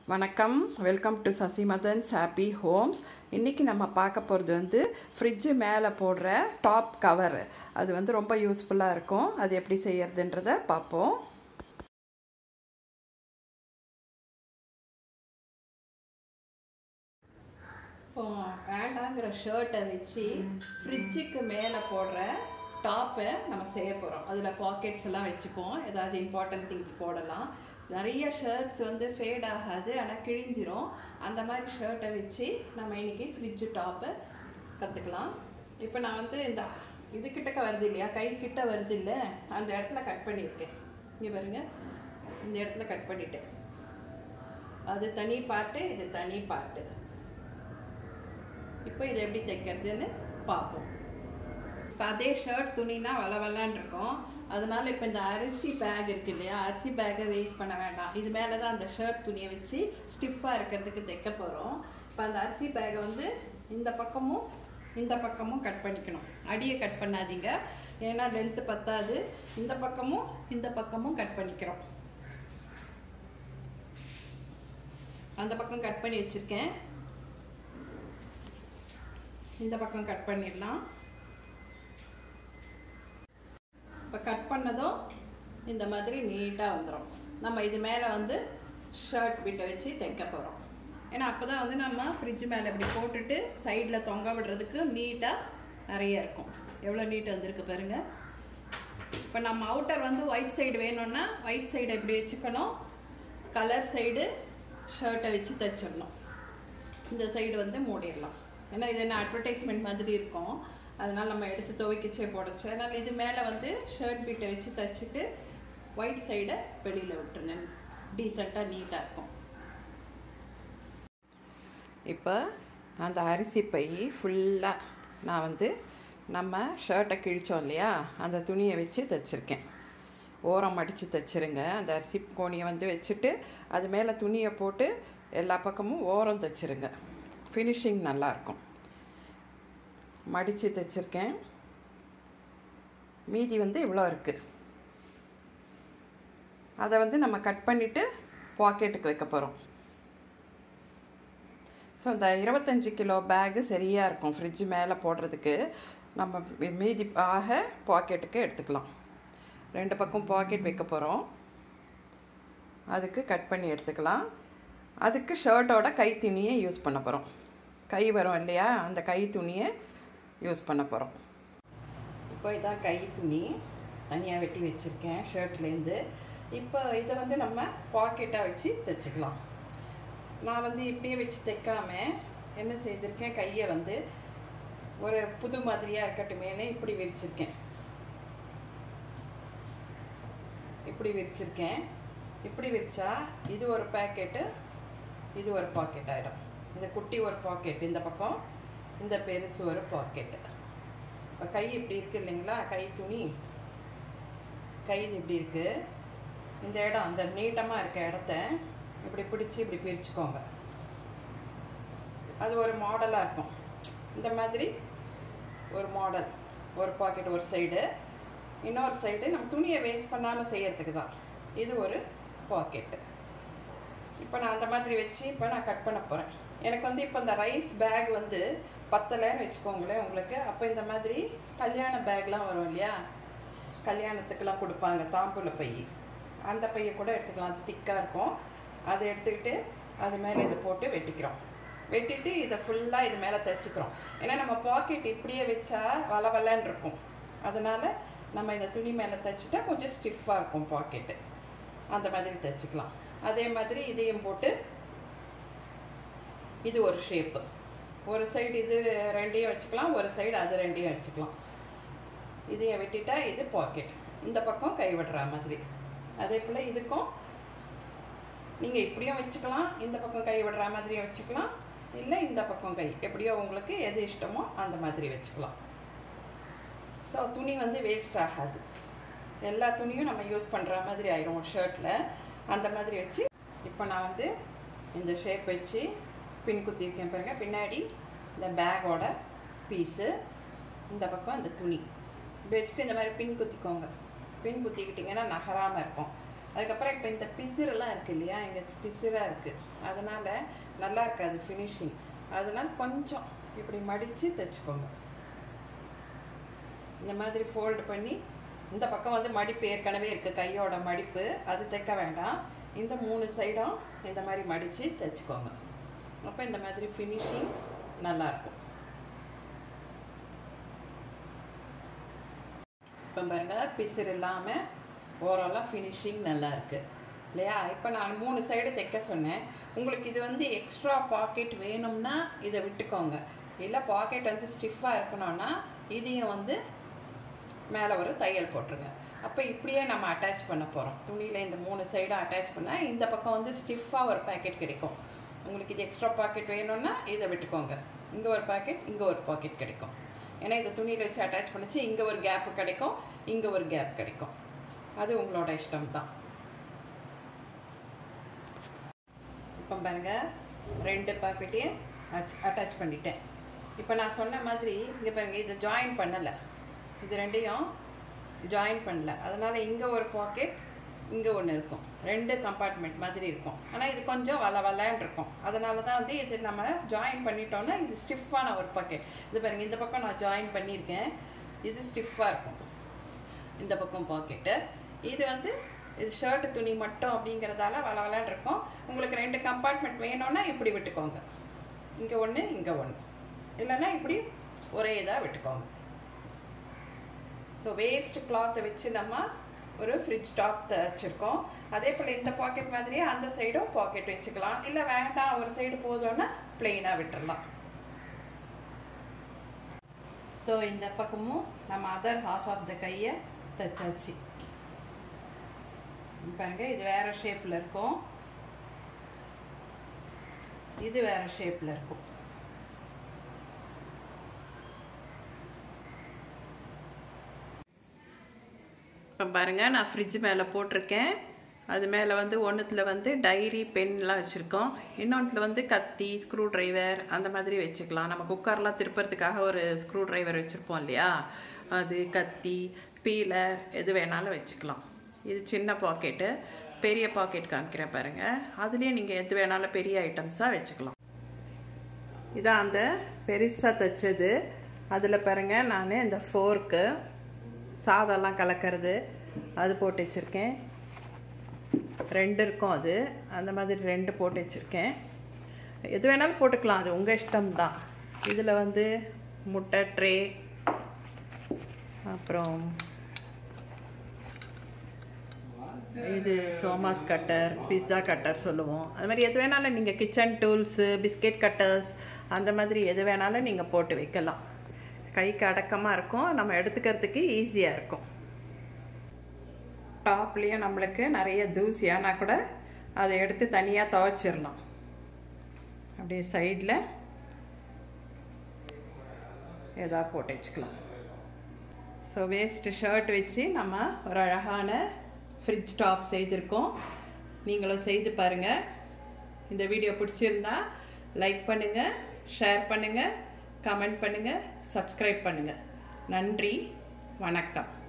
வணக்கம் welcome to Sasi Madhan's happy homes இன்றைக்கி நம்ம பார்க்க போகிறது வந்து ஃப்ரிட்ஜு மேலே போடுற டாப் கவர் அது வந்து ரொம்ப யூஸ்ஃபுல்லாக இருக்கும் அது எப்படி செய்யறதுன்றத பார்ப்போம் இப்போ வேண்டாங்கிற ஷர்ட்டை வச்சு ஃப்ரிட்ஜுக்கு மேலே போடுற டாப்பை நம்ம செய்ய போகிறோம் அதில் பாக்கெட்ஸ் எல்லாம் வச்சுப்போம் ஏதாவது இம்பார்ட்டன்ட் திங்ஸ் போடலாம் நிறைய ஷர்ட்ஸ் வந்து ஃபேட் ஆகாது ஆனால் கிழிஞ்சிரும் அந்த மாதிரி ஷர்ட்டை வச்சு நம்ம இன்னைக்கு ஃப்ரிட்ஜு டாப்பை கற்றுக்கலாம் இப்போ நான் வந்து இந்த இது கிட்டக்க வருது இல்லையா கை கிட்ட வருது இல்லை அந்த இடத்துல கட் பண்ணியிருக்கேன் இங்கே பாருங்க இந்த இடத்துல கட் பண்ணிட்டேன் அது தனி பாட்டு இது தனி பாட்டு இப்போ இதை எப்படி தைக்கிறதுன்னு பார்ப்போம் இப்போ அதே ஷர்ட் துணினா வள வளன்னு இருக்கும் அதனால இப்போ இந்த அரிசி பேக் இருக்கு இல்லையா அரிசி பேக்கை வேஸ்ட் பண்ண வேண்டாம் இது மேலே தான் அந்த ஷர்ட் துணியை வச்சு ஸ்டிஃபாக இருக்கிறதுக்கு தைக்க போகிறோம் இப்போ அந்த அரிசி பேக்கை வந்து இந்த பக்கமும் இந்த பக்கமும் கட் பண்ணிக்கணும் அடியை கட் பண்ணாதீங்க ஏன்னா லென்த்து பத்தாது இந்த பக்கமும் இந்த பக்கமும் கட் பண்ணிக்கிறோம் அந்த பக்கம் கட் பண்ணி வச்சுருக்கேன் இந்த பக்கம் கட் பண்ணிடலாம் இப்போ கட் பண்ணதும் இந்த மாதிரி நீட்டாக வந்துடும் நம்ம இது மேலே வந்து ஷர்ட் பிட்டை வச்சு தைக்க போகிறோம் ஏன்னா அப்போ தான் வந்து நம்ம ஃப்ரிட்ஜ் மேலே இப்படி போட்டுட்டு சைடில் தொங்க விடுறதுக்கு நீட்டாக நிறைய இருக்கும் எவ்வளோ நீட் வந்திருக்கு பாருங்க இப்போ நம்ம அவுட்டர் வந்து ஒயிட் சைடு வேணும்னா ஒயிட் சைடு எப்படி வச்சுக்கணும் கலர் சைடு ஷர்ட்டை வச்சு தைச்சிடணும் இந்த சைடு வந்து மூடிடலாம் ஏன்னா இது என்ன அட்வர்டைஸ்மெண்ட் மாதிரி இருக்கும் அதனால் நம்ம எடுத்து துவைக்கிச்சே போடச்சு அதனால் இது மேலே வந்து ஷர்ட் பீட்டை வச்சு தைச்சிட்டு ஒயிட் சைடை வெளியில் விட்டுருங்க டீசெண்டாக நீட்டாக இருக்கும் இப்போ அந்த அரிசி பை ஃபுல்லாக நான் வந்து நம்ம ஷர்ட்டை கிழிச்சோம் இல்லையா அந்த துணியை வச்சு தைச்சிருக்கேன் ஓரம் மடித்து தைச்சிருங்க அந்த அரிசி கோணியை வந்து வச்சுட்டு அது மேலே துணியை போட்டு எல்லா பக்கமும் ஓரம் தைச்சிருங்க ஃபினிஷிங் நல்லாயிருக்கும் மடித்து தைச்சிருக்கேன் மீதி வந்து இவ்வளோ இருக்குது அதை வந்து நம்ம கட் பண்ணிவிட்டு பாக்கெட்டுக்கு வைக்க போகிறோம் ஸோ இந்த இருபத்தஞ்சி கிலோ பேகு சரியாக இருக்கும் ஃப்ரிட்ஜு மேலே போடுறதுக்கு நம்ம மீதி ஆக பாக்கெட்டுக்கு எடுத்துக்கலாம் ரெண்டு பக்கம் பாக்கெட் வைக்க போகிறோம் அதுக்கு கட் பண்ணி எடுத்துக்கலாம் அதுக்கு ஷர்ட்டோட கை துணியை யூஸ் பண்ண போகிறோம் கை வரும் இல்லையா அந்த கை துணியை யூஸ் பண்ண போகிறோம் இப்போ இதான் கை துணி தனியாக வெட்டி வச்சுருக்கேன் ஷர்ட்லேருந்து இப்போ இதை வந்து நம்ம பாக்கெட்டாக வச்சு தைச்சிக்கலாம் நான் வந்து இப்படியே வச்சு தைக்காம என்ன செய்திருக்கேன் கையை வந்து ஒரு புது மாதிரியாக இருக்கட்டுமேனு இப்படி விரிச்சிருக்கேன் இப்படி விரிச்சிருக்கேன் இப்படி விரிச்சா இது ஒரு பேக்கெட்டு இது ஒரு பாக்கெட் ஆகிடும் இந்த குட்டி ஒரு பாக்கெட் இந்த பக்கம் இந்த பெருசு ஒரு பாக்கெட்டு இப்போ கை இப்படி இருக்கு இல்லைங்களா கை துணி கை இப்படி இருக்கு இந்த இடம் அந்த நீட்டமாக இருக்க இடத்த இப்படி பிடிச்சி இப்படி பிரிச்சுக்கோங்க அது ஒரு மாடலாக இருக்கும் இந்த மாதிரி ஒரு மாடல் ஒரு பாக்கெட் ஒரு சைடு இன்னொரு சைடு நம்ம துணியை வேஸ்ட் பண்ணாமல் செய்யறதுக்கு தான் இது ஒரு பாக்கெட்டு இப்போ நான் அந்த மாதிரி வச்சு இப்போ நான் கட் பண்ண போகிறேன் எனக்கு வந்து இப்போ இந்த ரைஸ் பேக் வந்து பத்தலைன்னு வச்சுக்கோங்களேன் உங்களுக்கு அப்போ இந்த மாதிரி கல்யாண பேக்லாம் வரும் இல்லையா கல்யாணத்துக்கெல்லாம் கொடுப்பாங்க தாம்பூல பை அந்த பையை கூட எடுத்துக்கலாம் அது திக்காக இருக்கும் அதை எடுத்துக்கிட்டு அது மேலே இதை போட்டு வெட்டிக்கிறோம் வெட்டிட்டு இதை ஃபுல்லாக இது மேலே தைச்சிக்கிறோம் ஏன்னா நம்ம பாக்கெட் இப்படியே வச்சா வள வளன்னு இருக்கும் அதனால் நம்ம இந்த துணி மேலே தைச்சிட்டா கொஞ்சம் ஸ்டிஃபாக இருக்கும் பாக்கெட்டு அந்த மாதிரி தைச்சிக்கலாம் அதே மாதிரி இதையும் போட்டு இது ஒரு ஷேப்பு ஒரு சைடு இது ரெண்டையும் வச்சுக்கலாம் ஒரு சைடு அது ரெண்டையும் வச்சுக்கலாம் இதையும் வெட்டிட்டா இது பாக்கெட் இந்த பக்கம் கைவிடுற மாதிரி அதே போல் இதுக்கும் நீங்கள் இப்படியும் வச்சுக்கலாம் இந்த பக்கம் கை விடுற மாதிரியும் வச்சுக்கலாம் இல்லை இந்த பக்கம் கை எப்படியோ உங்களுக்கு எது இஷ்டமோ அந்த மாதிரி வச்சுக்கலாம் ஸோ துணி வந்து வேஸ்ட் ஆகாது எல்லா துணியும் நம்ம யூஸ் பண்ணுற மாதிரி ஆயிரும் ஷர்ட்டில் அந்த மாதிரி வச்சு இப்போ நான் வந்து இந்த ஷேப் வச்சு பின் குத்திருக்கேன் பாருங்க பின்னாடி இந்த பேக்கோட பீஸு இந்த பக்கம் இந்த துணி இப்படி வச்சுட்டு இந்த மாதிரி பின் குத்திக்கோங்க பின் குத்திக்கிட்டிங்கன்னா நகராமல் இருக்கும் அதுக்கப்புறம் இப்போ இந்த பிசிறுலாம் இருக்கு இல்லையா இங்கே பிசிறாக இருக்குது அதனால் நல்லா இருக்காது ஃபினிஷிங் அதனால் கொஞ்சம் இப்படி மடித்து தைச்சிக்கோங்க இந்த மாதிரி ஃபோல்டு பண்ணி இந்த பக்கம் வந்து மடிப்பு ஏற்கனவே இருக்குது கையோட மடிப்பு அது தைக்க வேண்டாம் இந்த மூணு சைடும் இந்த மாதிரி மடித்து தைச்சிக்கோங்க அப்போ இந்த மாதிரி ஃபினிஷிங் நல்லாயிருக்கும் இப்போ பாருங்கள் பிசிறு இல்லாமல் ஓரளவு ஃபினிஷிங் நல்லா இருக்குது இல்லையா இப்போ நான் மூணு சைடு தைக்க சொன்னேன் உங்களுக்கு இது வந்து எக்ஸ்ட்ரா பாக்கெட் வேணும்னா இதை விட்டுக்கோங்க இல்லை பாக்கெட் வந்து ஸ்டிஃபாக இருக்கணும்னா இதையும் வந்து மேலே ஒரு தையல் போட்டுருங்க அப்போ இப்படியே நம்ம அட்டாச் பண்ண போகிறோம் துணியில் இந்த மூணு சைடும் அட்டாச் பண்ணால் இந்த பக்கம் வந்து ஸ்டிஃபாக ஒரு பேக்கெட் கிடைக்கும் உங்களுக்கு இது எக்ஸ்ட்ரா பாக்கெட் வேணும்னா இதை விட்டுக்கோங்க இங்கே ஒரு பாக்கெட் இங்கே ஒரு பாக்கெட் கிடைக்கும் ஏன்னா இதை துணியில் வச்சு அட்டாச் பண்ணிச்சு இங்கே ஒரு கேப்பு கிடைக்கும் இங்கே ஒரு கேப் கிடைக்கும் அது உங்களோட இஷ்டம் தான் இப்போ பாருங்க ரெண்டு பாக்கெட்டையும் அட்டாச் பண்ணிட்டேன் இப்போ நான் சொன்ன மாதிரி இங்கே பாருங்க இதை ஜாயின் பண்ணலை இது ரெண்டையும் ஜாயின் பண்ணல அதனால இங்கே ஒரு பாக்கெட் இங்கே ஒன்று இருக்கும் ரெண்டு கம்பார்ட்மெண்ட் மாதிரி இருக்கும் ஆனால் இது கொஞ்சம் வள வளன்னு இருக்கும் அதனால தான் வந்து இது நம்ம ஜாயின் பண்ணிட்டோம்னா இது ஸ்டிஃபான ஒரு பாக்கெட் இது பாருங்க இந்த பக்கம் நான் ஜாயின் பண்ணியிருக்கேன் இது ஸ்டிஃபாக இருக்கும் இந்த பக்கம் பாக்கெட்டு இது வந்து இது ஷர்ட் துணி மட்டும் அப்படிங்கிறதால வள வளன்னு இருக்கும் உங்களுக்கு ரெண்டு கம்பார்ட்மெண்ட் வேணும்னா இப்படி விட்டுக்கோங்க இங்கே ஒன்று இங்கே ஒன்று இல்லைன்னா இப்படி ஒரே இதாக விட்டுக்கோங்க ஸோ வேஸ்ட் கிளாத்தை வச்சு நம்ம ஒரு ஃப்ரிட்ஜ் டாப் வச்சுருக்கோம் அதே போல் இந்த பாக்கெட் மாதிரியே அந்த சைடும் பாக்கெட் வச்சுக்கலாம் இல்லை வேண்டாம் ஒரு சைடு போதும்னா பிளெயினாக விட்டுடலாம் ஸோ இந்த பக்கமும் நம்ம அதர் ஹாஃப் ஆஃப் த கையை தைச்சாச்சு பாருங்க இது வேற ஷேப்பில் இருக்கும் இது வேற ஷேப்பில் இருக்கும் இப்போ பாருங்கள் நான் ஃப்ரிட்ஜ் மேலே போட்டிருக்கேன் அது மேலே வந்து ஒன்றுத்தில் வந்து டைரி பென்லாம் வச்சுருக்கோம் இன்னொன்றுல வந்து கத்தி ஸ்க்ரூ டிரைவர் அந்த மாதிரி வச்சுக்கலாம் நம்ம குக்கர்லாம் திருப்பறதுக்காக ஒரு ஸ்க்ரூ டிரைவர் வச்சுருப்போம் இல்லையா அது கத்தி பீலர் எது வேணாலும் வச்சுக்கலாம் இது சின்ன பாக்கெட்டு பெரிய பாக்கெட் காமிக்கிறேன் பாருங்கள் அதுலேயே நீங்கள் எது வேணாலும் பெரிய ஐட்டம்ஸாக வச்சுக்கலாம் இதான் அந்த பெருசாக தைச்சது அதில் பாருங்க நான் இந்த ஃபோர்க்கு சாதம்லாம் கலக்கிறது அது போட்டு வச்சுருக்கேன் ரெண்டு இருக்கும் அது அந்த மாதிரி ரெண்டு போட்டு வச்சுருக்கேன் எது வேணாலும் போட்டுக்கலாம் அது உங்கள் இஷ்டம்தான் இதில் வந்து முட்டை ட்ரே அப்புறம் இது சோமாஸ் கட்டர் பிஸ்ஸா கட்டர் சொல்லுவோம் அது மாதிரி எது வேணாலும் நீங்கள் கிச்சன் டூல்ஸு பிஸ்கெட் கட்டர்ஸ் அந்த மாதிரி எது வேணாலும் நீங்கள் போட்டு வைக்கலாம் கைக்கு அடக்கமாக இருக்கும் நம்ம எடுத்துக்கிறதுக்கு ஈஸியாக இருக்கும் டாப்லேயும் நம்மளுக்கு நிறைய தூசியானா கூட அதை எடுத்து தனியாக துவைச்சிடலாம் அப்படியே சைடில் எதாவது போட்டு வச்சுக்கலாம் ஸோ வேஸ்ட்டு ஷர்ட் வச்சு நம்ம ஒரு அழகான ஃப்ரிட்ஜ் டாப் செய்திருக்கோம் நீங்களும் செய்து பாருங்கள் இந்த வீடியோ பிடிச்சிருந்தா லைக் பண்ணுங்கள் ஷேர் பண்ணுங்கள் கமெண்ட் பண்ணுங்கள் சப்ஸ்கிரைப் பண்ணுங்கள் நன்றி வணக்கம்